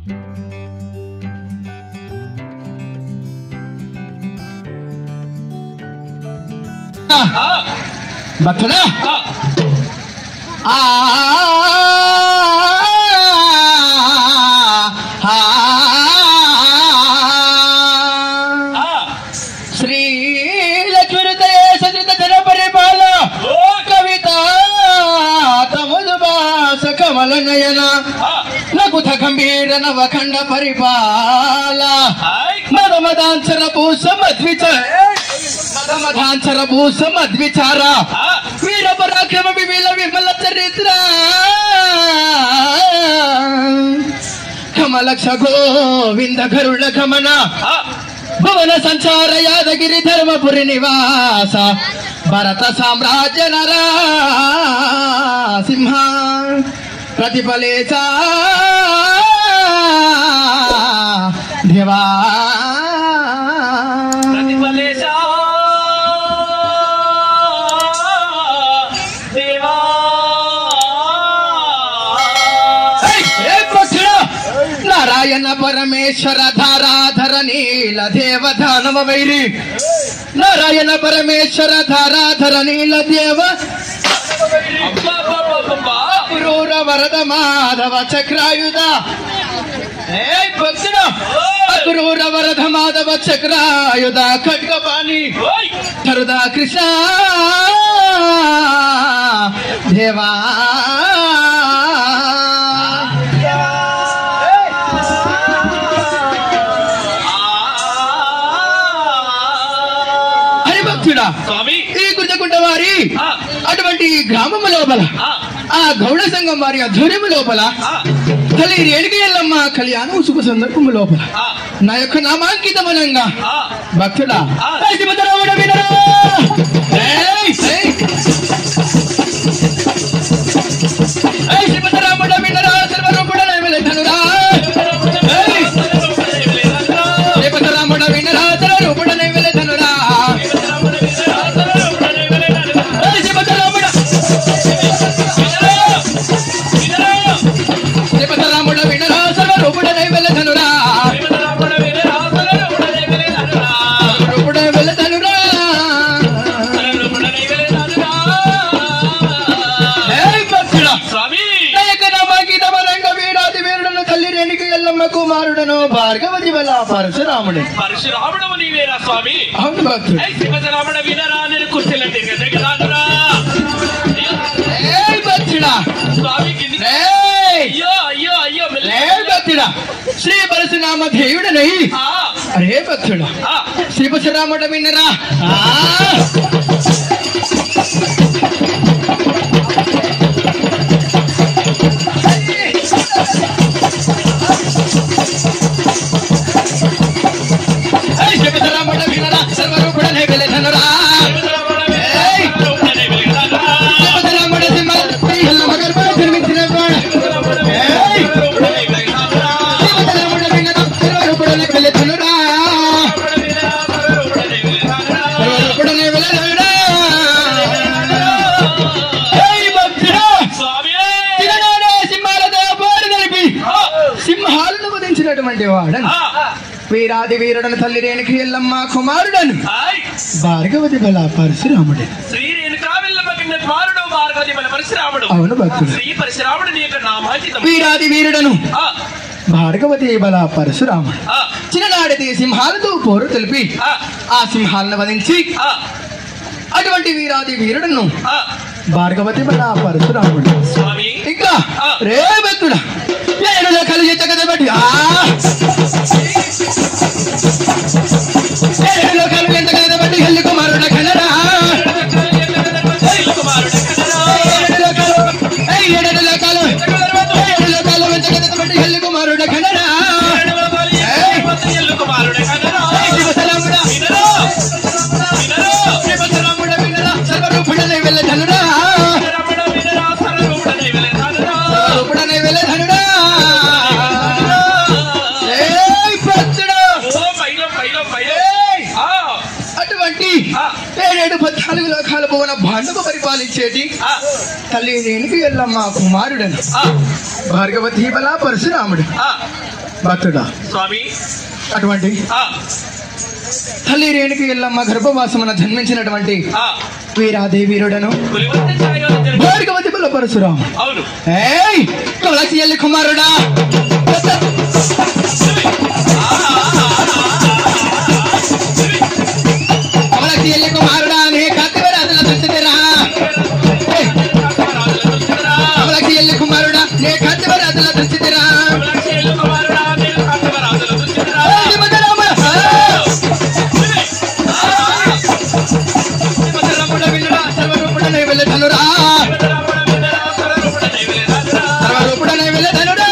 భక్తుడా ఆ శ్రీ లక్ష్మీదయ సచిత జన పరిపాల కవిత తములు భాస కమల నయన నకుత గంభీర నవఖండ పరిపాల మద మదాంచర భూస మద్విచార మద మదాంచర భూస మద్విచార వీర పరాక్రమ విమల విమల చరిత్ర కమలక్ష గోవింద గరుడ గమన భువన సంచార యాదగిరి ధర్మపురి నివాస భరత సామ్రాజ్య నరా సింహ ప్రతిఫలేశ దేవా ప్రతిఫలేశా దేవా ఏయ్, ఏ పక్షుడా? నారాయణ పరమేశ్వర ధారాధర నీల దేవధానవ వైరి నారాయణ పరమేశ్వర ధారాధర నీల దేవ అబ్బబ్బబ్బబ్బబ్బా. క్రూర వరద మాధవ చక్రాయుధ ఏయ్ భక్తుడు క్రూర వరద మాధవ చక్రాయుధ ఖడ్గపాణి ఓయ్. హరుదా కృష్ణ దేవా హరిభక్తుడా స్వామి ఈ గుర్తకుంట వారి ఆ. అటువంటి గ్రామము లోపల ఆ. ఆ గౌడ సంఘం వారి ఆధ్వర్యము లోపల ఆ. తల్లి రేణుకి ఎల్లమ్మ కళ్యాణం శుభ సందర్భము లోపల ఆ. నా యొక్క నామాంకితమనంగా ఆ. భక్తుడా ఆ. ఏయ్ శివతరాముడ వినరా? ఏయ్, ఏయ్. ఏయ్ శివతరాముడ వినరా? సర్వరూపుడ నైవేద్యనురా. ఏయ్. శివతరాముడ వినరా? సర్వరూపుడ నైవేద్యనురా. ఏయ్ శివతరాముడ. శివతరాముడ వినరా? సర్వరూపుడ నైవేద్యనురా. సర్వరూపుడ నైవేద్యనురా. ఏయ్ భక్తుడా స్వామి నాయకనమగిదమరంగ వీరాది వీరుడను తల్లి రేణుకి ఎల్లమ్మ కుమారుడను భార్గవతి వల్ల పరశురాముడే పరశురాముడము నీవేరా స్వామి అవును భక్తుడు ఐ శివజరాముడ వినరా నేను కుర్చీలంటే దగ్గరాదురా ఏయ్ భక్తుడా స్వామి కింది ఏయ్ అయ్యో అయ్యో అయ్యో మెల్ల. ఏయ్ భక్తుడా శ్రీ పరశురామ దేవుడనై ఆ, అరే భక్తుడా ఆ, శ్రీ పరశురాముడ విన్నరా ఆ! ఏయ్ శ్రీ పరశురాముడ విన్నరా సర్వరూపుడనే వెలధనురా శివజరాముడ ఏయ్! వినరా వెలగరాదురా. పరశురాముడ సింహ ఎల్లమ్మ గర్భాన జన్మించిన వాడు ఏయ్! శివజరాముడ వెలగరాదురా. పరశురాముడ విన్నరా సర్వరూపుడనే వెలధనురా సర్వరూపుడనే వెలధనురా ఏయ్ భక్తుడా స్వామి తిననాడే సింహాలతో పోరు కలిపి సింహాలను వధించినటువంటి వాడను ఆ, వీరాది వీరుడను తల్లి రేణుకి ఎల్లమ్మ కుమారుడను ఆయ్. భార్గవతి బల పరశురాముడే శ్రీ రేణుకా వెళ్ళమ్మ కింద కుమారుడు భార్గవతి మన పరశురాముడు అవును భక్తుడు శ్రీ పరశురాముడు నీ యొక్క నామాంకితం వీరాది వీరుడను ఆ, భార్గవతి బల పరశురాముడు ఆ, చిన్ననాడిది సింహాలతో పోరు తెలిపి ఆ, ఆ సింహాలను వధించి ఆ, అటువంటి వీరాది వీరుడను ఆ. భార్గవతి బల పరశురాముడు స్వామి ఇంకా ఆ. రే భక్తుడా ఏడు లెక్కలు ఎత్తకదబట్టి ఆ ఏడు లెక్కలు ఎంతకదబట్టి హల్లి కుమారుడ కనరా కుమారుడు కదరా. ఏడు లెక్కలు ఏయ్ ఏడు లెక్కలు ఏడు లెక్కలు ఎంతకదబట్టి హల్లి కుమారుడ కనరా ఎల్లు కుమారుడు కదరా. ఏయ్ శివసలాముడా వినరా? వినరా? శివసలాముడ వినరా సర్వరూపుడనే వెళ్ళధనురా రమణ వినరా? సర్వరూపుడనే వెలగరాదురా. సర్వరూపుడనే వెళ్ళధనురా ఏయ్ భక్తుడా ఓ పైలం, పైలం, పైలం. ఏయ్ ఆ, అటువంటి ఆ. ఏడేడు పద్నాలుగు లోకాల భువన భాండవ పరిపాలించేటి ఆ, తల్లి రేణుకి ఎల్లమ్మ కుమారుడను ఆ, భార్గవతి బల పరశురాముడు ఆ. భక్తుడా స్వామి అటువంటి ఆ తల్లి రేణుకి ఎల్లమ్మ గర్భవాసమున జన్మించినటువంటి ఆ వీరాదేవి వీరుడను పులివంత ఛాయలో జరిగి- భార్గవతి బల పరశురాం అవును ఏయ్ తులసి ఎల్లి కుమారుడా తులసి ఎల్లి కుమారుడా నే కత్తివరాజుల దుస్థితిరా ఏయ్, రాజుల దుస్థితిరా. తులసి ఎల్లి కుమారుడా నే కత్తివరాజుల దుస్థితిరా కులక్షేలు కుమారుడా, నేను కాంతవ రాజుల దుస్థితిరా. ఏయ్, దిమకరామ. దిమకరాముడ వినుడా, సర్వరూపుడనై వెళ్ళెదనురా. రాముడ వినరా, సర్వరూపుడ దైవలేనాథురా. సర్వరూపుడనై వెళ్ళెదనురా.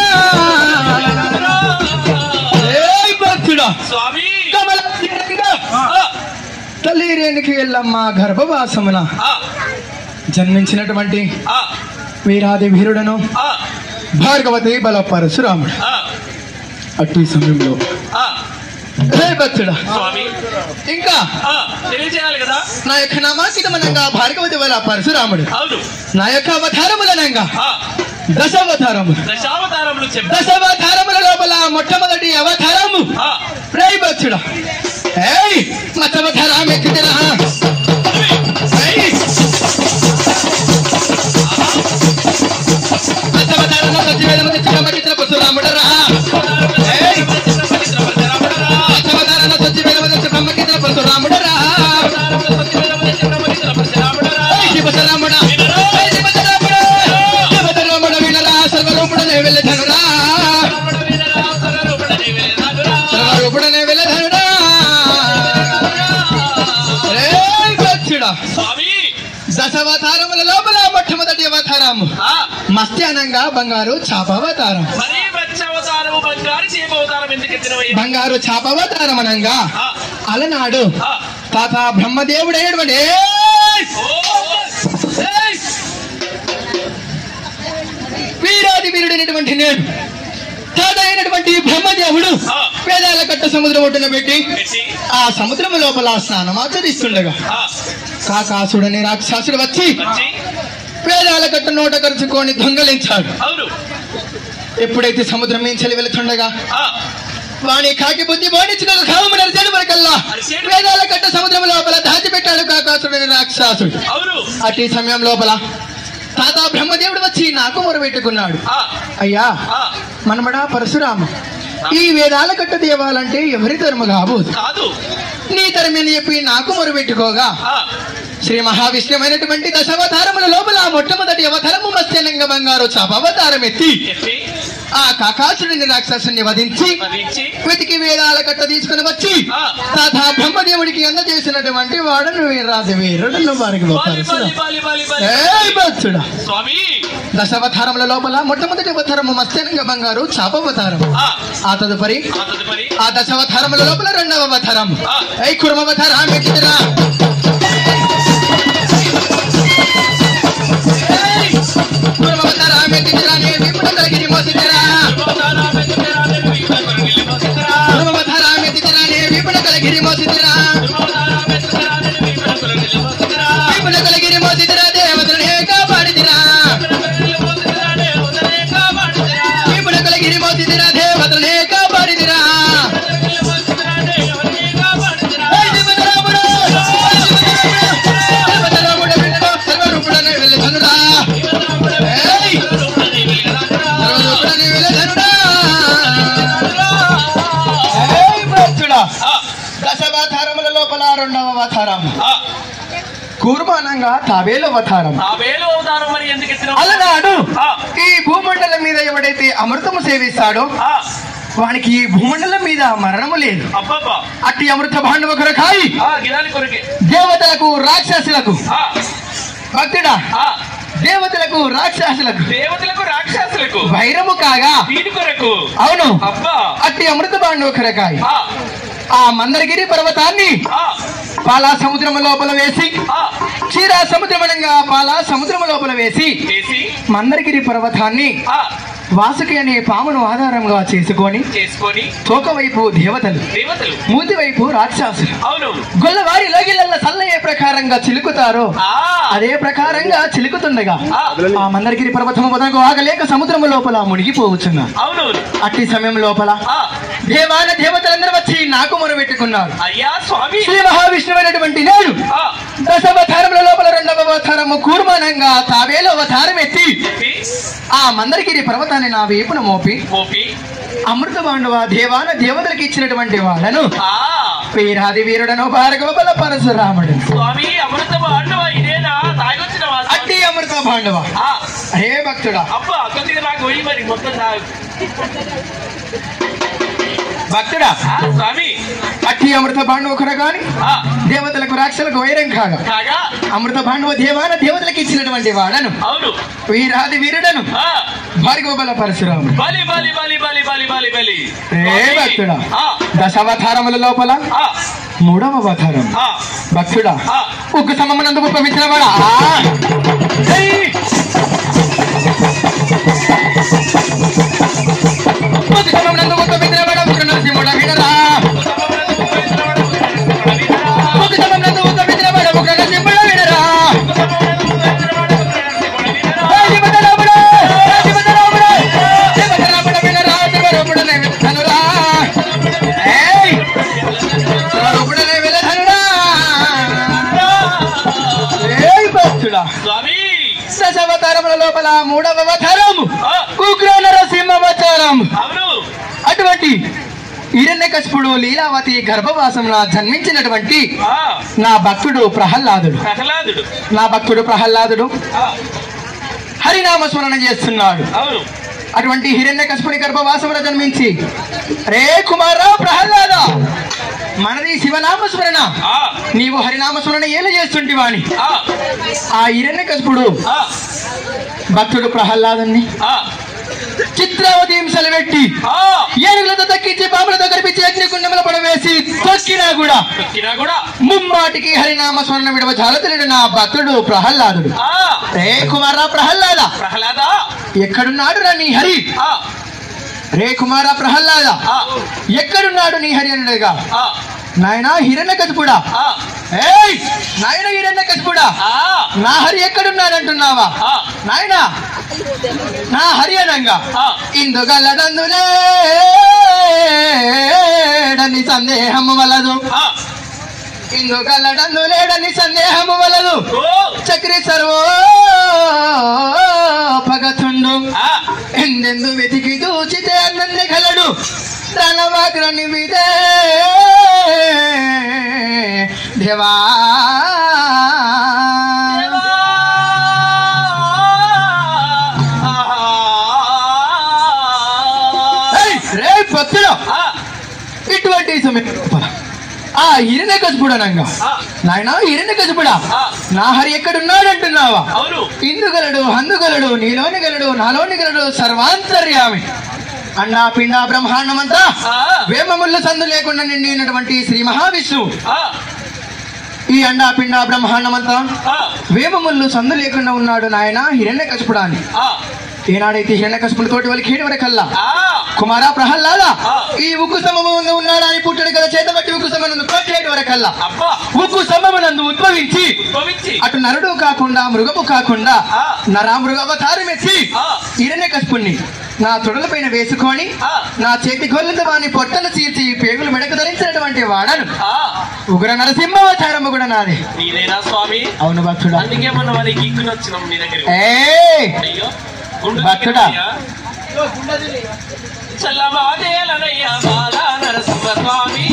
ఏయ్, భక్తుడా స్వామి కమల ఆ, తల్లి రేణుకి ఎల్లమ్మ గర్భవాసమున ఆ, జన్మించినటువంటి ఆ, వీరాది వీరుడను ఆ, భార్గవతి బల పరశురాముడు ఆ, అట్టి సమయంలో ఆ. హే భక్తుడా స్వామి ఇంకా ఆ, తెలియజేయాలి కదా నా యొక్క నామాకితమనంగా భార్గవతి బల పరశురాముడు అవును నా యొక్క అవతారములనంగా ఆ, దశావతారములు దశావతారములు చెప్పు దశావతారముల లోపల మొట్టమొదటి అవతారము ఆ, రే భక్తుడా ఏయ్ మతవతారం ఎక్కిదిరా ఏయ్ మతవతారంలో సత్యవేదము తెచ్చిన మచిత్ర పరశురాముడరా ఏయ్ మతవతారంలో సత్యవేదము తెచ్చిన బ్రహ్మచిత్ర పరశురాముడరా ఏయ్ శివశరాముడా ఏయ్ శివశరాముడా శివశరాముడ వినరా సర్వరూపుడనే వెళ్ళధనురా సర్వరూపుడనే వెళ్ళధనురా ఏయ్ భక్తుడా స్వామి దశావతారముల లోపల మొట్టమొదటి అవతారము ఆ, మస్త్యానంగా బంగారు చాపవతారం మరీ మత్స్యావతారము బంగారు చేప అవతారం ఎందుకు ఎత్తినవయ్యా? బంగారు చాపవతారం అనంగా ఆ, అలనాడు ఆ, తాత బ్రహ్మదేవుడైనటువంటి ఓ, ఏయ్! వీరాది వీరుడైనటువంటి నేను తాత అయినటువంటి బ్రహ్మదేవుడు ఆ. వేదాల కట్ట సముద్రం ఒడ్డున పెట్టి పెట్టి, ఆ సముద్రం లోపల స్నానం ఆచరిస్తుండగా ఆ, కాకాసుడని రాక్షసుడు వచ్చి వచ్చి, వేదాల కట్ట నోట కరుచుకొని దొంగలించాడు అవును ఎప్పుడైతే సముద్రం మించలి వెళుతుండగా ఆ, వాణి కాకి బుద్ధి బోడించుక కామన నడిచాడు మనకల్లా నడిచాడు. వేదాల కట్ట సముద్రం లోపల దాచిపెట్టాడు కాకాసుడని రాక్షసుడు అవును అటు సమయం లోపల తాత బ్రహ్మదేవుడు వచ్చి నాకు మొరబెట్టుకున్నాడు ఆ, అయ్యా ఆ, మనమడా పరశురామ ఈ వేదాల కట్ట దేవాలంటే ఎవరి తరము కాబోదు కాదు నీ తరమని చెప్పి నాకు మొరబెట్టుకోగా ఆ, శ్రీ మహావిష్ణువైనటువంటి దశావతారముల లోపల మొట్టమొదటి అవతారము మత్స్యలింగ బంగారు చాపవతారం ఎత్తి ఎత్తి ఆ కాకాసుడిని రాక్షసుని వధించి వధించి, వెతికి వేదాల కట్ట తీసుకుని వచ్చి ఆ. తాత బ్రహ్మదేవుడికి అందజేసినటువంటి వాడను వీరరాజు వీరుడును వారికి బాలి, బాలి, బాలి, బాలి, బాలి. ఏయ్ భక్తుడా స్వామి దశావతారముల లోపల మొట్టమొదటి అవతారము మత్స్యలింగ బంగారు చాపవతారం ఆ, ఆ తదుపరి ఆ తదుపరి ఆ దశావతారముల లోపల రెండవ అవతారం ఆ. ఐ కుర్మవతారం ఎక్కిదిరా ఏయ్! కుర్మవతారం ఎక్కిదిరా నీ విపుల కలిగిరి మోసిదిరా అవతారాలు ఎత్తిరా, నేను ఈ పలుకులు నిలిపొసిరా. కుర్మవతారం ఎక్కిదిరా నీ విపుల కలిగిరి మోసిదిరా అవతారాలు ఎత్తిరా, నేను ఈ పలుకులు నిలిపొసిరా. విపుల కలిగిరి మోసిదిరా దేవతలనే కాపాడిదిరా నిలిపొసిరా, నేను ఉదరే కాపాడిదిరా. విపుల కలిగిరి మోసిదిరా దేవతలనే కాపాడిదిరా నిలిపొసిరా, నేను ఎవరిని కాపాడిదిరా. ఏయ్ దివ్యరాముడు! ఏయ్ దివ్యరాముడు! దివ్యరాముడు వీరుడు, సర్వరూపుడనే వెళ్ళెదనురా. ఏయ్! సర్వరూపుడనే వెళ్ళెదనురా. ఏయ్ భక్తుడా! దశావతారముల లోపల రెండవ అవతారం కూర్మానంగా తాబేలు అవతారం ఆ వేలు అవతారం మరి ఎందుకు ఎత్తినావు? అలనాడు ఆ, ఈ భూమండలం మీద ఎవడైతే అమృతము సేవిస్తాడో ఆ, వానికి ఈ భూమండలం మీద మరణము లేదు అబ్బబ్బా అట్టి అమృత భాండవ కొరకాయి ఆ గిరాని కొరకే దేవతలకు రాక్షసులకు ఆ, భక్తుడా ఆ, దేవతలకు రాక్షసులకు దేవతలకు రాక్షసులకు వైరము కాగా దీని కొరకు అవును అబ్బా అట్టి అమృత భాండవ కొరకాయి ఆ, ఆ మందరగిరి పర్వతాన్ని ఆ, పాలా సముద్రము లోపల వేసి ఆ, క్షీరా సముద్రమనంగా పాలా సముద్రము లోపల వేసి చేసి మందరగిరి పర్వతాన్ని ఆ, వాసుకి అనే పామును ఆధారంగా చేసుకొని చేసుకొని తోక వైపు దేవతలు దేవతలు మూతి వైపు రాక్షసులు అవును గొల్లవారి లోగిళ్ళ సల్ల ఏ ప్రకారంగా చిలుకుతారో ఆ అదే ప్రకారంగా చిలుకుతుండగా ఆ, ఆ మందరగిరి పర్వతము వదనకు ఆగలేక సముద్రము లోపల మునిగిపోవచ్చున్నారు అవును అట్టి సమయం లోపల ఆ, దేవాన దేవతలందరూ వచ్చి నాకు మొరబెట్టుకున్నారు అయ్యా స్వామి శ్రీ మహావిష్ణువైనటువంటి నేను ఆ, దశావతారముల లోపల రెండవ అవతారము కూర్మానంగా తావేలో అవతారం ఎత్తి చెప్పి ఆ మందరగిరి పర్వతాన్ని నా వేపున మోపి మోపి అమృత పాండవ దేవాన దేవతలకు ఇచ్చినటువంటి వాడను ఆ వీరాది వీరుడను భార్గవ బల పరశురాముడు స్వామి అమృత పాండవ ఇదేనా తాగొచ్చిన వాసు అట్టి అమృత పాండవ ఆ, హే భక్తుడా అబ్బా కొద్దిగా నాకు పోయి మరి మొత్తం తాగు భక్తుడా ఆ, స్వామి అట్టి అమృత పాండవ కొరగాని ఆ, దేవతలకు రాక్షలకు వైరం కాగా కాగా అమృత పాండవ దేవాన దేవతలకు ఇచ్చినటువంటి వాడను అవును వీరాది వీరుడను ఆ, భార్గవ బల పరశురాముడు బలి బలి బలి బలి బలి బలి బలి ఏ భక్తుడా ఆ, దశావతారముల లోపల ఆ, మూడవ అవతారం ఆ, భక్తుడా ఆ. ఉక్కు సమమనందుకు పవిత్ర వాడా ఉక్కు సమమనందుకు పవిత్ర వాడా ఉగ్ర నరసింహుడ వినరా ఉక్కు సమమనందుకు పవిత్ర వాడా ఉగ్ర నరసింహుడ వినరా శివధరాముడా, శివధరాముడా, శివధరాముడ వినరా, శివరూపుడనే వినరా. ఏయ్! శివరూపుడనే వినరా. ఏయ్ భక్తుడా స్వామి దశావతారముల లోపల మూడవ అవతారం ఆ, ఉగ్ర నరసింహ అవతారం అవును అటువంటి హిరణ్యకశిపుడు లీలావతి గర్భవాసంలో జన్మించినటువంటి ఆ, నా భక్తుడు ప్రహ్లాదుడు ప్రహ్లాదుడు నా భక్తుడు ప్రహ్లాదుడు ఆ, హరినామస్మరణ చేస్తున్నాడు అవును అటువంటి హిరణ్యకశిపుని గర్భవాసములో జన్మించి రే కుమారా ప్రహ్లాద మనది శివనామస్మరణ ఆ, నీవు హరినామస్మరణ ఏలు చేస్తుంటివాని ఆ, ఆ హిరణ్యకశిపుడు ఆ, భక్తుడు ప్రహ్లాదుని ఆ, చిత్రావతి హింసలు పెట్టి ఆ. ఏనుగులతో దక్కించి పాములతో కనిపించి అగ్నికుండముల పడవేసి తొక్కినా కూడా తొక్కినా కూడా ముమ్మాటికి హరినామ స్మరణ విడవ జాలతలేడు నా భక్తుడు ప్రహ్లాదుడు ఆ, రే కుమారా ప్రహ్లాద ప్రహ్లాద ఎక్కడున్నాడు రా నీ హరి ఆ, రే కుమారా ప్రహ్లాద ఆ, ఎక్కడున్నాడు నీ హరి అనగా ఆ, నాయనా హిరణ్య కసిపుడా ఆ, ఏయ్ నాయన హిరణ్య కసిపుడా ఆ, నా హరి ఎక్కడున్నాడంటున్నావా ఆ, నాయనా నా హరి అనంగా ఆ. ఇందుగలడందులేడని సందేహము వలదు ఆ. ఇందుగలడందులేడని సందేహము వలదు ఓ, చక్రి సర్వో భగతుండు ఆ, ఎందెందు వెతికి దూచితే అన్నంది గలడు ధనవాగ్రని విదే దేవా ఏయ్, రే భక్తుడు ఆ, ఇటువంటి సమయం లోపల ఆ ఇరిన కసుపుడనంగా ఆ, నాయన ఇరిన కసుపుడా ఆ. నా హరి ఎక్కడున్నాడంటున్నావా అవును ఇందుగలడు అందుగలడు నీలోని గలడు నాలోని గలడు సర్వాంతర్యామి అండా పిండా బ్రహ్మాండమంతా ఆ, వేమముళ్ళు సందు లేకుండా నిండినటువంటి శ్రీ మహావిష్ణువు ఆ, ఈ అండా పిండా బ్రహ్మాండమంతా ఆ, వేమముళ్ళు సందు లేకుండా ఉన్నాడు నాయన హిరణ్య కసుపుడాన్ని ఆ, ఏనాడైతే హిరణ్య కసుపులతోటి వాళ్ళకి హేడు వరకల్లా ఆ, కుమారా ప్రహ్లాద ఆ. ఈ ఉక్కు సమమునందు ఉన్నాడా అని పుట్టడు కదా చేతబట్టి ఉక్కు సమనందు కొట్టేడు వరకల్లా అబ్బా ఉక్కు సమమునందు ఉద్భవించి ఉద్భవించి అటు నరుడు కాకుండా మృగము కాకుండా ఆ. నరా మృగవతారం ఎత్తి ఆ. ఇరణ్య కస్పుణ్ణి నా తొడల పైన వేసుకొని ఆ. నా చేతి గొల్లతో వాని పొట్టలు చీర్చి పేగులు మెడకు ధరించినటువంటి వాడను ఆ, ఉగ్ర నరసింహావతారము కూడా నాది నీదేనా స్వామి అవును భక్తుడా అందుకే మొన్న మరి గీక్కుని వచ్చినాం నీ దగ్గర ఏ అయ్యో గుండు భక్తుడా. దిగినయ్యా. చల్లమాదేలనయ్యా బాలా నరసింహ స్వామి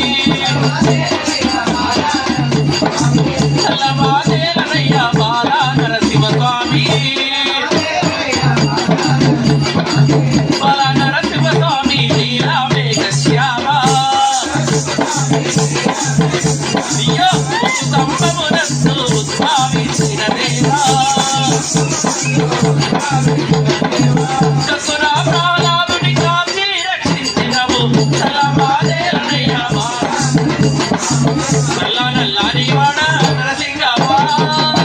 చల్లమాదేలనయ్యా బాలా నరసింహ స్వామి బాలా నరసింహ స్వామి లీలా మేఘ శ్యామ అయ్యో స్తంభమునందు ఉద్భావించిన దేవా కసురా ప్రాణాదుని కాచి రక్షించినవు సలమాదేలనయ్యా మా. నల్ల నల్లాని వాడ నరసింగవ్వ.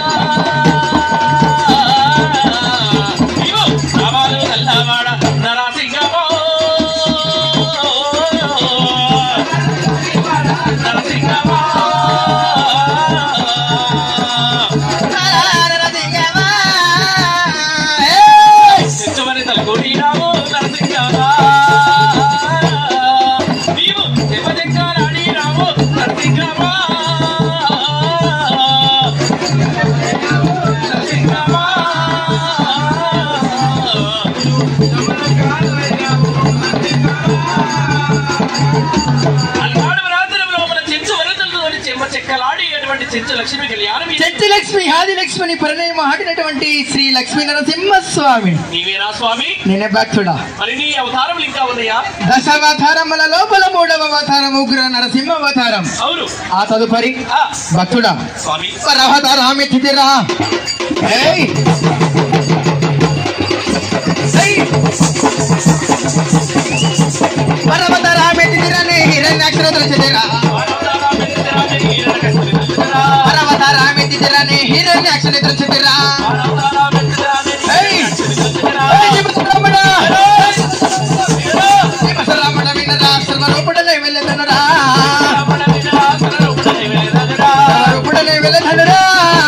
అయ్యో, రామాలు నల్లవాడ నర అల్లాడు రాత్రి లోపల చెంచు వరదలతోని చెమ్మ చెక్కలాడి అటువంటి చెంచు లక్ష్మి కళ్యాణం ఈ- చెట్టి లక్ష్మి ఆది లక్ష్మిని పరిణయం ఆడినటువంటి శ్రీ లక్ష్మీ నరసింహస్వామి నీవేనా స్వామి నేనే భక్తుడా మరి నీ అవతారములు ఇంకా ఉన్నాయా దశావతారముల లోపల మూడవ అవతారం ఉగ్ర నరసింహ అవతారం అవును ఆ తదుపరి ఆ, భక్తుడా స్వామి పరవతారామి తిదిరా ఏయ్ ఏయ్! పర్వతరామి తిదిరని హిరణ్యాక్షరతుల చెదిరా పర్వతరామి తిదిరని హిరణ్యాక్షరతుల చెదిరా ఏయ్! ఏయ్, శివరాముడా! శివరాముడ వినరా సర్వరూపుడనే వెళ్ళదనురా సర్వరూపుడనే వెళ్ళదనురా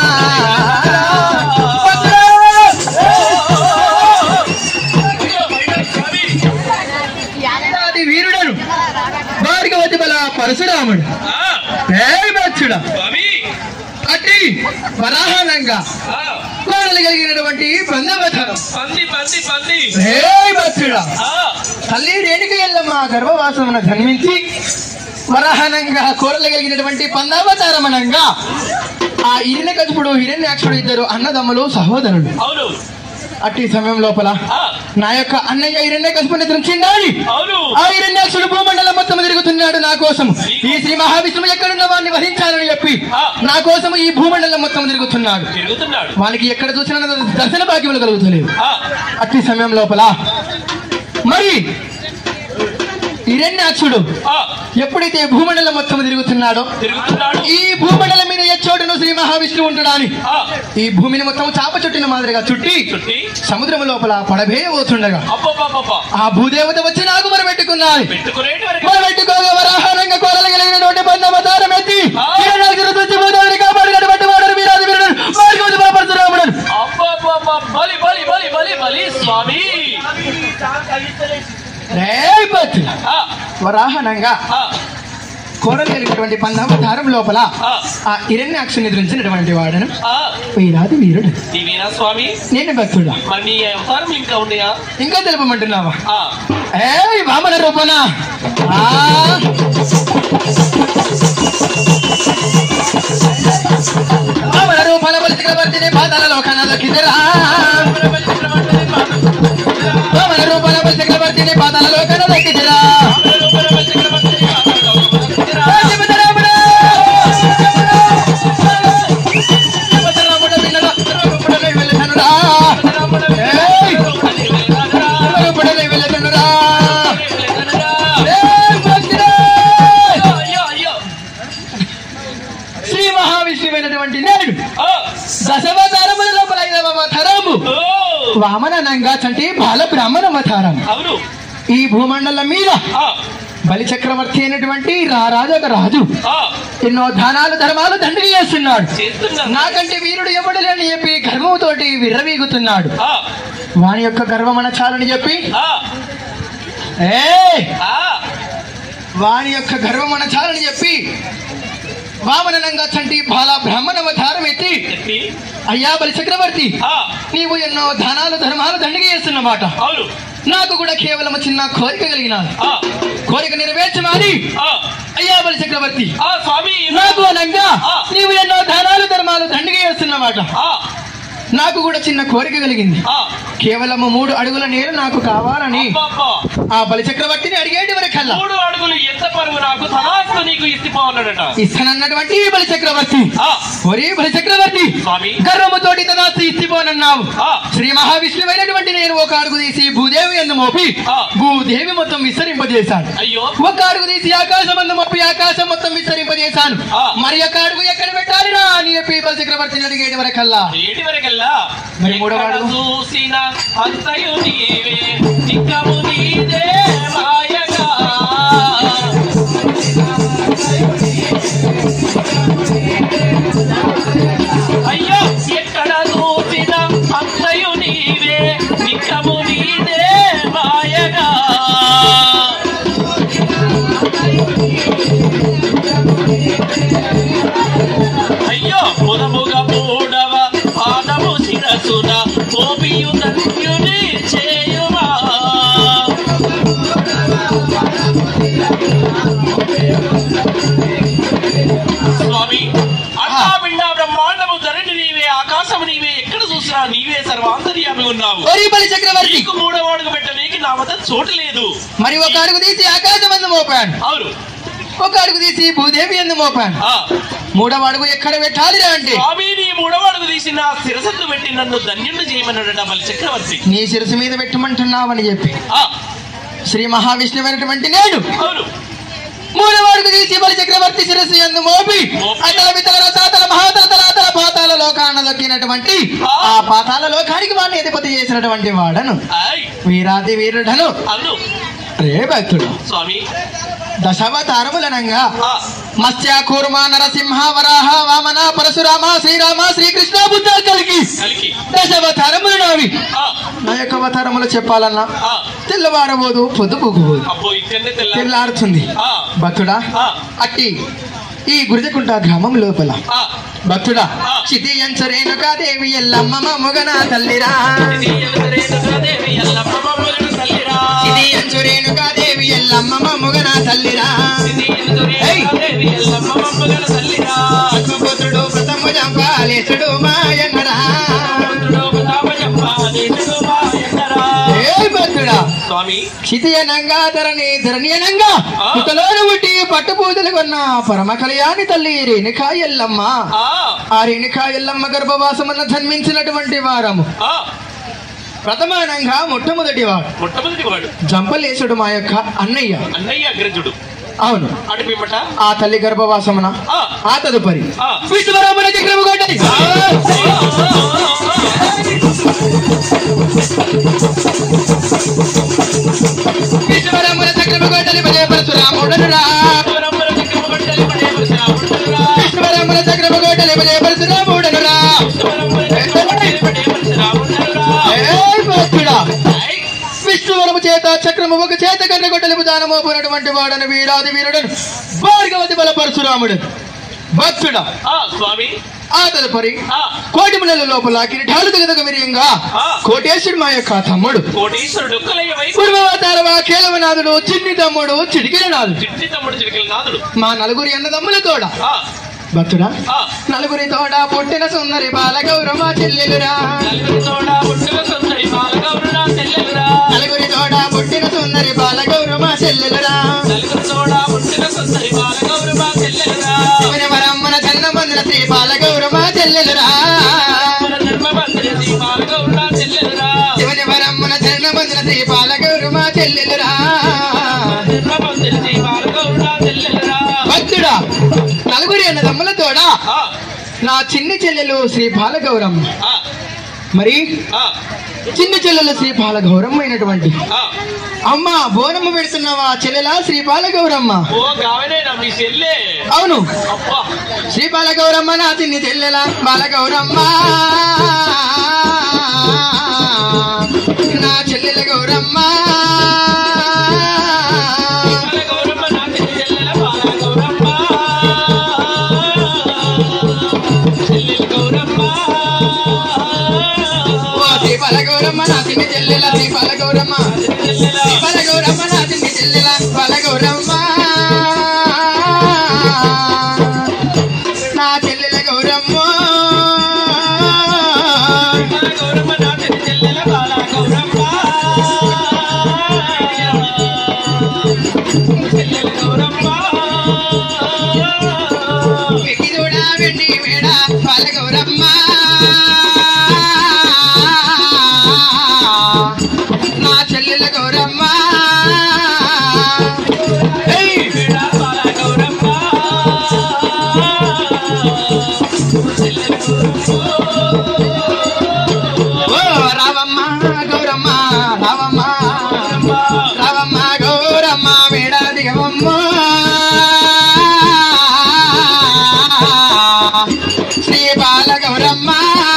ఏడాది వీరుడను భార్గవతి బల పరశురాముడు ఏ బచ్చుడా అట్టి వరాహనంగా కోడలు కలిగినటువంటి బంధవధనం పంది పంది పంది హే బచ్చుడా తల్లి రేణుక ఎల్లమ్మ గర్భవాసమున జన్మించి వరాహనంగా కోరలు కలిగినటువంటి పందావతారమనంగా ఆ ఇరిన కదుపుడు హిరణ్యాక్షుడు ఇద్దరు అన్నదమ్ములు సహోదరులు అవును అట్టి సమయం లోపల ఆ, నా యొక్క అన్నయ్య హిరణ్య కదుపుని దృంచిండాలి అవును ఆ హిరణ్యాక్షుడు భూమండలం మొత్తం తిరుగుతున్నాడు నా కోసం ఈ శ్రీ మహావిష్ణువు ఎక్కడున్న వాడిని వధించాలని చెప్పి నా కోసం ఈ భూమండలం మొత్తం తిరుగుతున్నాడు తిరుగుతున్నాడు వానికి ఎక్కడ చూసినా దర్శన భాగ్యములు కలుగుతలేవు ఆ, అట్టి సమయం లోపల మరి హిరణ్యాక్షుడు ఆ, ఎప్పుడైతే భూమండలం మొత్తం తిరుగుతున్నాడో తిరుగుతున్నాడు ఈ భూమండలం మీద ఎచ్చోటను శ్రీ మహావిష్ణువు ఉంటుడాని ఆ, ఈ భూమిని మొత్తం చాప చుట్టిన మాదిరిగా చుట్టి చుట్టి సముద్రం లోపల పడబేయబోతుండగా అబ్బబ్బబ్బబ్బ ఆ భూదేవత వచ్చి నాకు మొరబెట్టుకున్నది పెట్టుకునేటి వరకు మొరబెట్టుకోగా వరాహారంగా కోరలు కలిగినటువంటి బంధమతారం ఎత్తి హిరణ్యాక్షుడు తెచ్చి భూదేవుని కాపాడుగడబట్టి వాడు వీరాది వీరుడు మార్గవతి బాపరశురాముడు అబ్బబ్బబ్బ బలి బలి బలి బలి బలి స్వామి రేయ్ భక్తుల, ఆ, వరాహనంగా ఆ, కోరలు కలిగినటువంటి పందావతారం లోపల ఆ, ఆ హిరణ్యాక్షుని ఎదిరించినటువంటి వాడను ఆ, వీరాది వీరుడు నీవేనా స్వామి నేను భక్తుడా మరి నీ అవతారం ఇంకా ఉన్నాయా ఇంకా తెలుపమంటున్నావా ఆ, ఏయ్ వామన రూపన ఆ! వామన రూపన బలి చక్రవర్తిని పాదాల లోకాన దక్కిందిరా వామన రూపన బలి చక్రవర్తిని పాదాల లోకాన దక్కిందిరా శివధరాముడా! శివధరాముడా విన్నరా? సర్వరూపుడనై వెళ్ళెదనురా. ఏయ్! సర్వరూపుడనై వెళ్ళెదనురా. ఏయ్ భక్తుడా! అయ్యో అయ్యో శ్రీ మహావిష్ణువైనటువంటి నేడు ఆ, దశవతారముల లోపల ఐదవ అవతారము ఓ, వామనంగా చంటి బాల బ్రాహ్మణ అవతారం అవును ఈ భూమండలం మీద ఆ, బలి చక్రవర్తి అయినటువంటి రారాజు ఒక రాజు ఆ, ఎన్నో దానాలు ధర్మాలు దండలు చేస్తున్నాడు చేస్తున్నాను నాకంటే వీరుడు ఎవడు లేని చెప్పి గర్వముతోటి విర్రవీగుతున్నాడు ఆ, వాని యొక్క గర్వం అనచాలని చెప్పి ఆ, ఏ ఆ, వాని యొక్క గర్వం అనచాలని చెప్పి వామనంగా చంటి బాల బ్రాహ్మణ అవతారం ఎత్తి చెప్పి అయ్యా బలి చక్రవర్తి ఆ, నీవు ఎన్నో దానాలు ధర్మాలు దండగ చేస్తున్నమాట అవును నాకు కూడా కేవలం చిన్న కోరిక కలిగినది ఆ, కోరిక నెరవేర్చమాని ఆ, అయ్యా బలి చక్రవర్తి ఆ, స్వామి నాకు అనంగా ఆ. నీవు ఎన్నో దానాలు ధర్మాలు దండగ చేస్తున్నమాట ఆ, నాకు కూడా చిన్న కోరిక కలిగింది ఆ, కేవలం మూడు అడుగుల నీరు నాకు కావాలని అబ్బబ్బా. ఆ బలి చక్రవర్తిని అడిగేటి వరకల్లా మూడు అడుగులు ఎంత పరువు నాకు తలాస్తు నీకు ఇస్తిపోన్నాడట ఇస్తానన్నటువంటి ఈ బలి చక్రవర్తి ఆ, ఒరే బలి చక్రవర్తి స్వామి గర్వముతోటి తదాస్తు ఇచ్చిపోనన్నావు ఆ, శ్రీ మహావిష్ణువైనటువంటి నేను ఒక అడుగు తీసి భూదేవి ఎందు మోపి ఆ. భూదేవి మొత్తం విస్తరింపజేశాను అయ్యో ఒక అడుగు తీసి ఆకాశం అందు మోపి ఆకాశం మొత్తం విస్తరింపజేశాను ఆ. మరి ఒక అడుగు ఎక్కడ పెట్టాలి రా అని చెప్పి బలి చక్రవర్తిని అడిగేటి వరకల్లా ఏటి వరకల్లా మరి మూడవ ఎక్కడ అడుగు? చూసిన అంతయు నీవే నిక్కము నీదే మాయగా అయ్యో ఎక్కడ చూసిన అంతయు నీవే నిక్కము నీదే మాయగా అయ్యో పురముగ మూడవ పాదము శిరసున గోపియు ధన్యుని చేయుమా స్వామి అంతా పిండ బ్రహ్మాండము ధరణి నీవే ఆకాశము నీవే ఎక్కడ చూసినా నీవే సర్వాంతర్యామి ఉన్నావు ఒరి బలి చక్రవర్తి నీకు మూడవ అడుగు పెట్టడానికి నా వద్ద చోటు లేదు మరి ఒక అడుగు తీసి ఆకాశం ఎందు మోపాను అవును ఒక అడుగు తీసి భూదేవి ఎందు మోపాను ఆ, మూడవ అడుగు ఎక్కడ పెట్టాలిరా అంటే స్వామి నీ మూడవ అడుగు తీసి నా శిరసత్తు పెట్టి నన్ను ధన్యుణ్ణి చేయమన్నాడట బలి చక్రవర్తి నీ శిరసు మీద పెట్టమంటున్నావని చెప్పి ఆ, శ్రీ మహావిష్ణువైనటువంటి నేను అవును మూడవ అడుగు తీసి బలి చక్రవర్తి శిరస్సు ఎందు మోపి మోపి. అతల వితల రసాతల మహాతల తలాతల పాతాల లోకాన దొక్కినటువంటి ఆ. ఆ పాతాల లోకానికి వాడిని అధిపతి చేసినటువంటి వాడను ఆయ్, వీరాది వీరుడను అవును రే భక్తుడు స్వామి దశావతారములనంగా ఆ, మత్స్య కూర్మ నరసింహ వరాహ వామన పరశురామ శ్రీరామ శ్రీకృష్ణ బుద్ధ కలిగి కలికి దశావతారములు నావి ఆ, నా యొక్క అవతారములు చెప్పాలన్నా ఆ, తెల్లవారబోదు పొద్దు పొగుబోదు అబ్బో ఇక్కడనే తెల్ల తెల్లారుతుంది ఆ, భక్తుడా ఆ, అట్టి ఈ గురిజకుంట గ్రామం లోపల ఆ, భక్తుడా ఆ. చితియంచరేణుకా దేవి ఎల్లమ్మ మొగన తల్లిరా ఇది ఎల్లరేణుకాదేవి ఎల్లమ్మ మమ్మలను తల్లిరా. చితియంచురేణుకా దేవి ఎల్లమ్మ మొగన తల్లిరా ఇది ఎల్లరేణుకాదేవి ఎల్లమ్మ మమ్మలను తల్లిరా. పుత్రుడు ప్రథము జంపాలేశుడు మాయన్నరా పుత్రుడు ప్రతాపజమ్మ దేశుడు మాయన్నరా. ఏ భక్తుడా స్వామి క్షితియనంగా ధరణి ధరణియనంగా ఆ. పుట్టలోను పుట్టి పట్టు పూజలు కొన్న పరమ కళ్యాణి తల్లి రేణుకా ఎల్లమ్మ ఆ, ఆ రేణుకా ఎల్లమ్మ గర్భవాసమున జన్మించినటువంటి వారము ఆ, ప్రథమానంగా మొట్టమొదటి వాడు మొట్టమొదటి వాడు జంపలేశుడు మా యొక్క అన్నయ్య అన్నయ్య అగ్రజుడు అవును అటు పిమ్మట ఆ తల్లి గర్భవాసమున ఆ, ఆ తదుపరి ఆ. విష్ణువరామున చక్రము కొట్టని విష్ణువరామున చక్రము కొట్టని భజే పరశురాముడనురా శివరాముల చక్రము కొట్టలి పడే పరశురాముడురా. విష్ణువరామున చక్రము కొట్టని భజే పరశురాముడనురా శివరాముల చక్రము కొట్టలి పడే పరశురాముడురా. ఏయ్ భక్తుడా ఐ, విష్ణువరము చేత చక్రము ఒక చేత కన్న గొడ్డలిపు దానమోపునటువంటి వాడను వీరాది వీరుడను భార్గవతి బల పరశురాముడు భక్తుడా ఆ, స్వామి ఆ తదుపరి ఆ, కోటి మునల లోపల కిరీటాలు దిగదగ విరియంగా ఆ. కోటేశ్వరుడు మా యొక్క తమ్ముడు కోటీశ్వరుడు కలయ్య వైపు పూర్వవతారవ కేలవనాథుడు చిన్ని తమ్ముడు చిడికిల నాథుడు చిట్టి తమ్ముడు చిరికల నాథుడు మా నలుగురి అన్న తమ్ముల తోడ ఆ, భక్తుడా ఆ, నలుగురి తోడ పుట్టిన సుందరి బాల గౌరవ చెల్లెలురా నలుగురి తోడ పుట్టుక సుందరి బాలగౌరుడా చెల్లెలురా. నలుగురి తోడ పుట్టిన సుందరి బాల గౌరవ చెల్లెలురా నలుగురి తోడ పుట్టుక సుందరి బాలగౌరవ చెల్లెలురా. వరమ్మన చందమందిర శ్రీ బాల గౌరవ చెల్లెలురా మన ధర్మభద్ర శ్రీ బాలగౌరుడా చెల్లెలురా. శివని వరమ్మన చందమందిర శ్రీ బాల గౌరవ చెల్లెలురా ధర్మభద్ర శ్రీ బాలగౌరుడా చెల్లెలురా. భక్తుడా నలుగురి అన్న తమ్ముల తోడ ఆ, నా చిన్ని చెల్లెలు శ్రీ బాలగౌరమ్మ ఆ, మరి ఆ, చిన్ని చెల్లెలు శ్రీ బాలగౌరమ్మ అయినటువంటి ఆ. అమ్మ బోనమ్మ పెడుతున్నావా చెల్లెలా శ్రీ బాలగౌరమ్మ ఓ గావనేనా మీ చెల్లె అవును అబ్బా శ్రీ బాలగౌరమ్మ నా చిన్ని చెల్లెలా బాలగౌరమ్మ నా చెల్లెల గౌరమ్మ బాలగౌరమ్మ నా చెల్లి చెల్లెల బాలగౌరమ్మ. చెల్లెలు గౌరమ్మ. ఓ శ్రీ బాలగౌరమ్మ నా చిన్ని చెల్లెల శ్రీ బాలగౌరమ్మ చెల్లెల శ్రీ బాలగౌరమ్మ నా చిన్ని చెల్లెల బాలగౌరమ్మ నా చెల్లెల గౌరమ్మ బాలగౌరమ్మ నా చెల్లి చెల్లెల బాలగౌరమ్మ. చెల్లెలు గౌరమ్మ. వెండి దూడ వెండి మేడ బాలగౌరమ్మ నా చెల్లెల గౌరమ్మ ఏయ్! వీడ బాలగౌరమ్మ. చెల్లెలు ఓ రావమ్మ గౌరమ్మ రావమ్మ గౌరమ్మ. రావమ్మ గౌరమ్మ మేడ దిగవమ్మ శ్రీ బాల గౌరమ్మ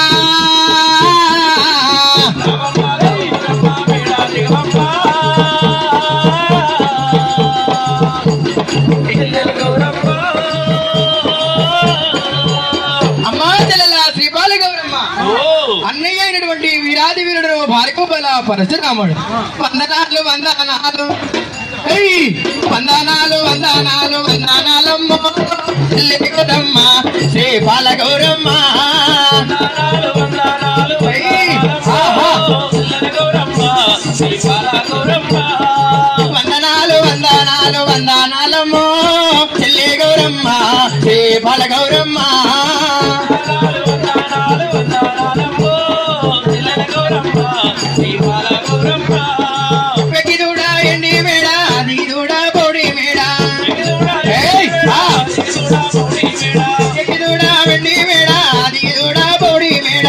అమ్మా చెల్లెల శ్రీ బాల గౌరమ్మ అన్నయ్య అయినటువంటి వీరాది వీరుడు భార్గవ బల పరశురాముడు వందనాలు వందనాలు ఏయ్! వందనాలు వందనాలు వందనాలమ్మ లేకదమ్మ శ్రీ బాల గౌరమ్మ వందనాలు వందనాలు ఏయ్! వందనాలు పిల్లల గౌరమ్మ శ్రీ బాల గౌరమ్మ వందనాలు వందనాలు వందనాలమ్మ చెల్లి గౌరమ్మ శ్రీ బాల గౌరమ్మ వందనాలు వందనాలు వందనాలమ్మో పిల్లల గౌరమ్మ శ్రీ బాల గౌరమ్మ వెకిదూడ ఎండి మేడ దిగిదూడ పొడి మేడ ఏయ్! ఆ! ఎక్కిదూడ వెండి మేడ దిగిదూడ పొడి మేడ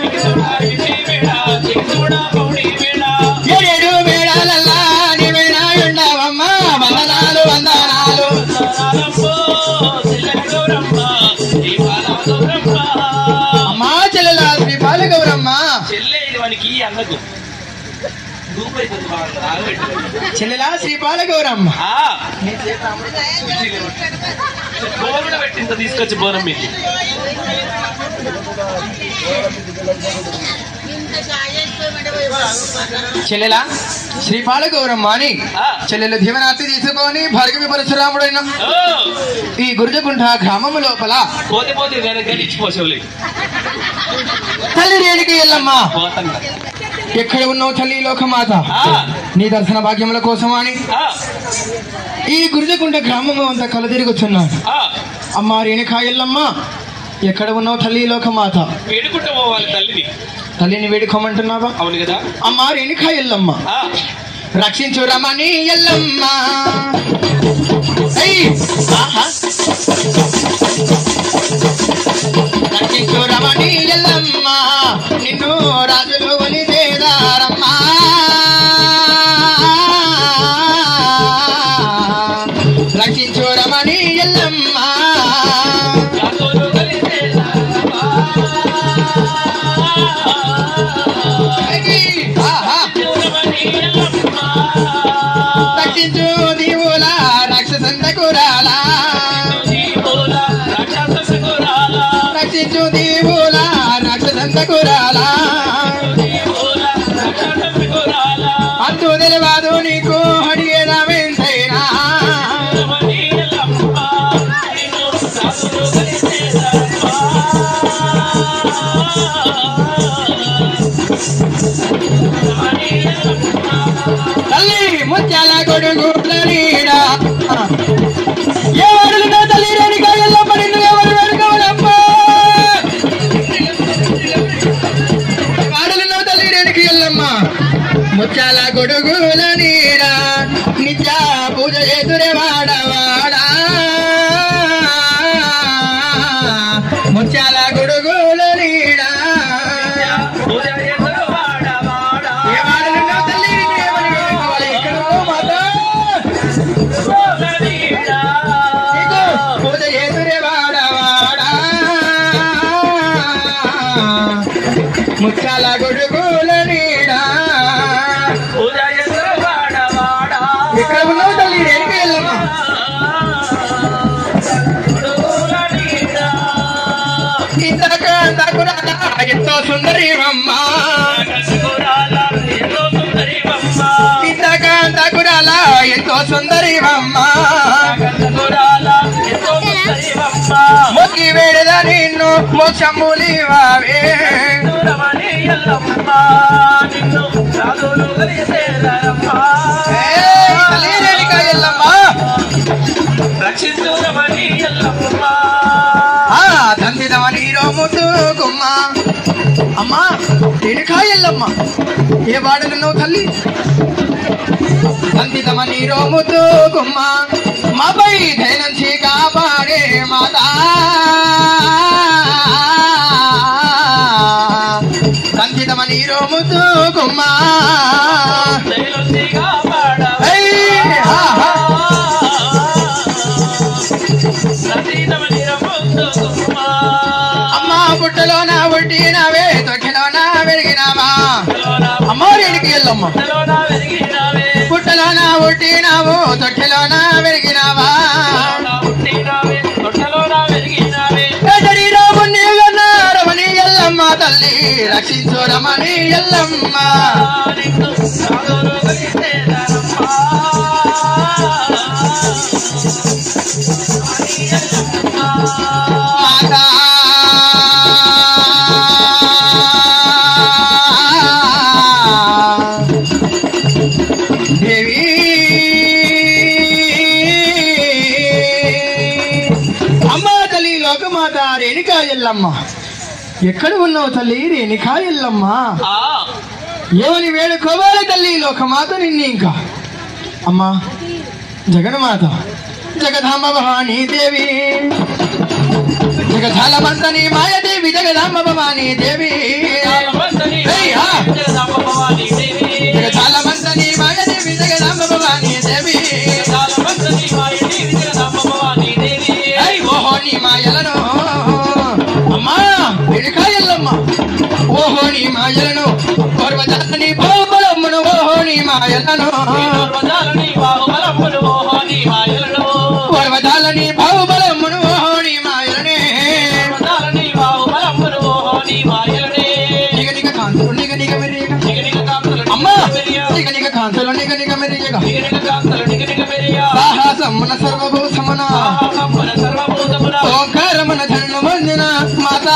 ఏడేడు మేడాలల్లా నీ మేడ ఉండవమ్మ వందనాలు వందనాలు అమ్మా చెల్లెల శ్రీ బాల గౌరమ్మ చెల్లెల శ్రీ బాల గౌరమ్మ తీసుకొచ్చి బోనం మీకు చెల్లెల శ్రీ బాల గౌరమ్మ అని ఆ. చెల్లెలు దీవనార్తి తీసుకొని భార్గవి పరశురాముడైన ఓ, ఈ గురుజగుంట గ్రామము లోపల పోతే పోతే వెనక గడిచిపోసేవులే తల్లి రేణుకి ఎల్లమ్మ పోతండ ఎక్కడ ఉన్నావు తల్లి లోకమాత నీ దర్శన భాగ్యముల కోసమని ఈ గురుజగుంట గ్రామము అంతా కలదిరుగుతున్నాను అమ్మ రేణుకా ఎల్లమ్మ ఎక్కడ ఉన్నావు తల్లి లోకమాత వేడుకుంటూ పోవాలి తల్లిని తల్లిని వేడుకోమంటున్నావా అవును కదా అమ్మ రేణుకా ఎల్లమ్మ ఆ, రక్షించు రమణి ఎల్లమ్మ ఏయ్! ఆహా! రక్షించు రమణి ఎల్లమ్మ నిన్ను రాజులు ఒలిసేదారమ్మా రక్షించు రమణి ఎల్లమ్మ రాజులు కలిసే ఏయ్! ఆహా! రమణి ఎల్లమ్మ. రక్షించు దీవుల రాక్షసంతకురాలా జీవుల రాక్షసకురాల, రక్షించు దీవుల రాక్షసంతకురాలా జీవుల రాక్షసకురాల, అంతు తెలియదు నీకు అడిగేదామెంతైనా రమణి ఎల్లమ్మ. నిన్ను రాజులు కలిసే రమణి ఎల్లమ్మ. తల్లి ముత్యాల గొడుగుల నీడ ఎవరు తల్లి రేణుక ఎల్లమ్మ నిన్ను ఎవరు వెనుకవలమ్మ వాడలను తల్లి రేణుక ఎల్లమ్మ ముత్యాల గొడుగుల నీడ నిత్య పూజ ఎదురే వాడవాడా ముత్యాల గొడుగుల నీడ పూజ ఎదురు వాడ వాడ. ఏ వాడలను తల్లి నిన్ను ఎవరు వెనుకవలె? ఎక్కడో మాతా సోదరీడా. నీకు పూజ ఎదురే వాడవాడా ముత్యాల గొడుగుల నీడా పూజ ఎదురు వాడ వాడ. ఎక్కడ ఉన్నావు తల్లి రేణుక ఎల్లమ్మ గొడుగులనీడా. ఇంతక అంతకురాల ఎంతో సుందరి అమ్మ కసుకురాల ఎంతో సుందరివమ్మ. ఇంతక అంతకురాల ఎంతో సుందరి అమ్మ కసుకురాల ఎంతో సుందరివమ్మ. మొక్కి వేడద నిన్ను మోక్షములివావే రమణి ఎల్లమ్మ. నిన్ను రాజులు కలిసేదరమ్మ. ఏయ్, తల్లి రేణుక ఎల్లమ్మ రక్షించు రమణి ఎల్లమ్మ. ఆ తందిదమని రోముతు గుమ్మ అమ్మా రేణుకా ఎల్లమ్మ ఏ వాడను తల్లి తందిదమని రోముతు గుమ్మ మాపై ధైనంచి కాపాడే మాతా తందిదమని రోముతు గుమ్మ దయలుందిగా పాడవా. ఏయ్, ఆహా. రసీదమని రమ్ముతుమ్మా. అమ్మా పుట్టలోన పుట్టినవే తొక్కిలోన పెరిగినావా తలోనా అమ్మ రేణుకి ఎల్లమ్మ తలోనా వెలిగినావే. పుట్టలోన పుట్టినావు తొట్టిలోన పెరిగినావా తలోనా పుట్టినావే. తొట్టలోనా వెలిగినావే. ఎదడి రాముని రమణి ఎల్లమ్మ తల్లి రక్షించు రమణి ఎల్లమ్మ నిన్ను సాధులు కలిసేదరమ్మా. మాతా దేవి అమ్మ తల్లి లోకమాత రేణుకా ఎల్లమ్మ ఎక్కడ ఉన్నావు తల్లి రేణుకా ఎల్లమ్మ ఆ, ఏమని వేడుకోవాలి తల్లి లోకమాత నిన్ను ఇంకా అమ్మా జగన్మాత జగదాంబ భవానీ దేవి జగదాలమంతని మాయదేవి జగదాంబ భవానీ దేవి చాలమంతని ఏయ్, ఆ. జగదాంబ భవానీ దేవి. జగదాలమంతని మాయదేవి జగదాంబ భవానీ దేవి చాలమంతని మాయదేవి జగదాంబ భవానీ దేవి. ఐ ఓహో నీ మాయలను అమ్మా ఎడుకాయల్లమ్మ ఓహో నీ మాయలను పర్వతాన్ని బాబలమ్మను ఓహో నీ మాయలను పర్వతాలని బాహుబలములు ఓహో నీ మాయలను. పర్వతాలని బాహుబలమ్మను ఓహో నీ మాయలనే పర్వతాలని బాహుబలములు ఓహో నీ మాయలనే. నిగ నిగ కాంతులు నిగ నిగ మెరియగ నిగనిగ కాంతలు అమ్మా మెరియ. నిగ నిగ కాంతులు నిగ నిగ మెరియగ నిగనిగ కాంతలు నిగనిగ మెరియ. సాహసమున సర్వభూతమున ఆహాసమున సర్వభూతమున. ఓంకారమున ధన్ను వందిన మాత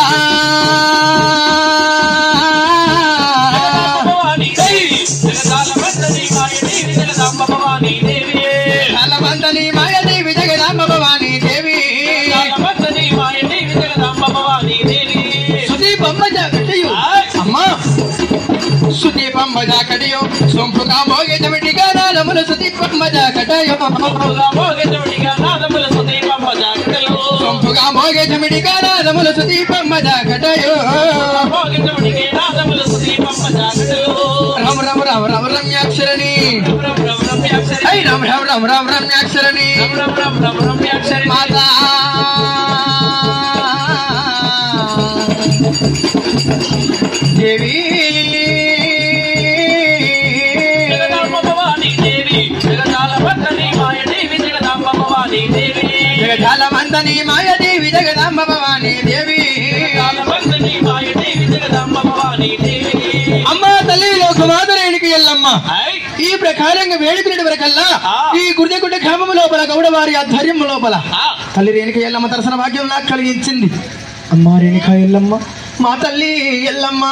జగదాంబ భవానీ దేవి. జగదాలమంతని మాయదేవి జగదాంబ భవానీ దేవి. ఫలవంతని మాయదేవి జగదాంబ భవానీ దేవి జగదాలమంతని మాయదేవి జగదాంబ భవానీ దేవి. సుదీపమ్మ జాకటయు అమ్మా సుదీపమ్మ జాకటయు సొంపుగా మోగే చెవిటిగా నాదముల సుదీపమ్మ జాకటయు సొంపుగా మోగెదవుడిగా నాదముల సుదీపమ్మ జాగటలో. సొంపుగా మోగే చెవిటిగా నాదముల సుదీపమ్మ జాకటయు మోగెదవుడిగే నాదముల సుదీపమ్మ జాగటలో. రమ రమ రమ రమ రమ్యాక్షరణి రమ రమ రమ రమ్యాక్షరి. ఐ రమ రమ రమ రమ రమ్యాక్షరణి రమ రమ రమ రమ రమ్యాక్షరి. మాతా దేవి జగదాంబ భవానీ దేవి. జగదాలమంతని మాయదేవి జగదాంబ భవానీ దేవి. జగజాలమందని మాయదేవి జగదాంబ భవానీ దేవి జగదాలమంతని మాయదేవి జగదాంబ భవానీ దేవి. అమ్మ తల్లి లోకమాతరేనికి ఎల్లమ్మ ఐ, ఈ ప్రకారంగా వేడుకునే వరకల్లా ఆ. ఈ గుర్దెగుడ్డ గ్రామం లోపల గౌడ వారి ఆధ్వర్యం లోపల ఆ, తల్లి రేణుక ఎల్లమ్మ దర్శన భాగ్యం నాకు కలిగించింది అమ్మా రేణుక ఎల్లమ్మ మా తల్లి ఎల్లమ్మ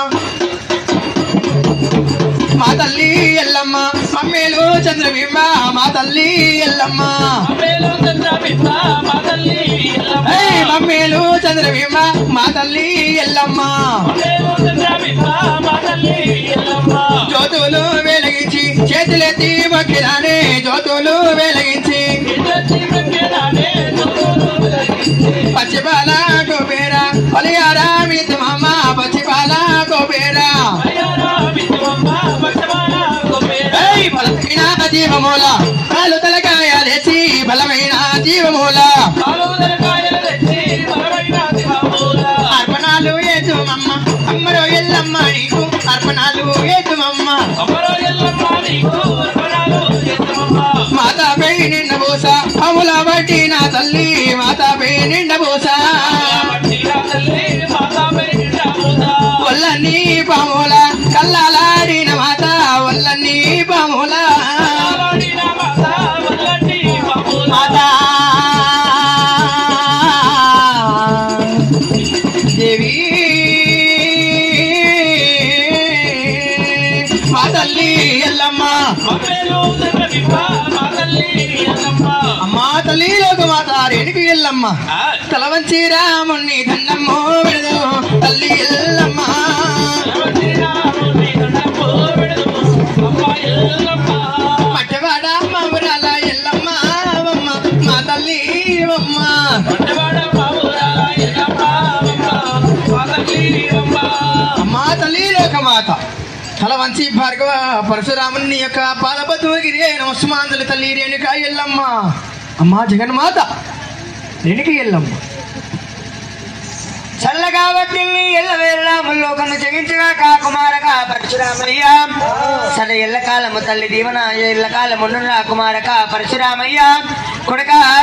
మా తల్లి ఎల్లమ్మ మమ్మేలు చంద్రబింబ మా తల్లి ఎల్లమ్మ అమ్మేలో చంద్రబింబ మా తల్లి ఎల్లమ్మ. ఏయ్ మమ్మేలు చంద్రబింబ మా తల్లి ఎల్లమ్మ అమ్మేలో చంద్రబింబ మా తల్లి ఎల్లమ్మ. జ్యోతులు వెలిగించి చేతులెత్తి మొక్కిరానే జ్యోతులు వెలిగించి ఇద్దరి మధ్యనానే జ్యోతులు వెలిగించి. పచ్చిపాల కోపేర పలియారా మిత్రమమ్మ పచ్చిపాల కోపేర అయ్యారా మిత్రమమ్మ భక్తమాన గోపేర. ఏయ్ బలమైన జీవమూల కాలు తలకాయలేచి బలమైన జీవమూల కాలువదల కాయలు తెచ్చి బలమైన శివమూల. అర్పణాలు ఏతుమమ్మ అమ్మరో ఎల్లమ్మ నీకు అర్పణాలు ఏతుమమ్మ అమ్మరో ఎల్లమ్మ నీకు అర్పణాలు చేతుమమ్మ. మాతాపై నిండ బోస అముల బట్టి నా తల్లి మాతాపై నిండ బోస కాబట్టి నా తల్లి మాతాపై నిండా మూత. వల్లన్నీ పాముల కల్లాలాడిన మాత వల్లన్నీ పాముల కాలాడిన మాత వల్లటి బాబుల. మాత దేవి మా తల్లి ఎల్లమ్మ మమ్మేలు చంద్రబింబ మా తల్లి ఎల్లమ్మ. అమ్మా తల్లి లోక మాత రేణుకు ఎల్లమ్మ ఆ, తల వంచి రాముణ్ణి దండమ్మో విడదు తల్లి ఎల్లమ్మ భగవతి రాముని దండపు విడుదు. అమ్మ ఎల్లమ్మ. మట్టవాడ మౌరాల ఎల్లమ్మ అమ్మ మా తల్లి అమ్మ పట్టవాడ బాబురాల ఎల్లమ్మ అమ్మ. మా తల్లి అమ్మ. అమ్మా తల్లి లోకమాత తల వంచి భార్గవ పరశురాముని యొక్క పాలబద్ధగిరి నమస్మాంతులు తల్లి రేణుక ఎల్లమ్మ అమ్మా జగన్మాత రేణుక ఎల్లమ్మ చల్లగా వడ్డిల్ని ఎల్ల వేళముల్లోకను జగించగా కా కుమారక పరశురామయ్య సడ ఎల్ల కాలము తల్లి దీవన ఎల్ల కాలము కుమారక పరశురామయ్య కొడక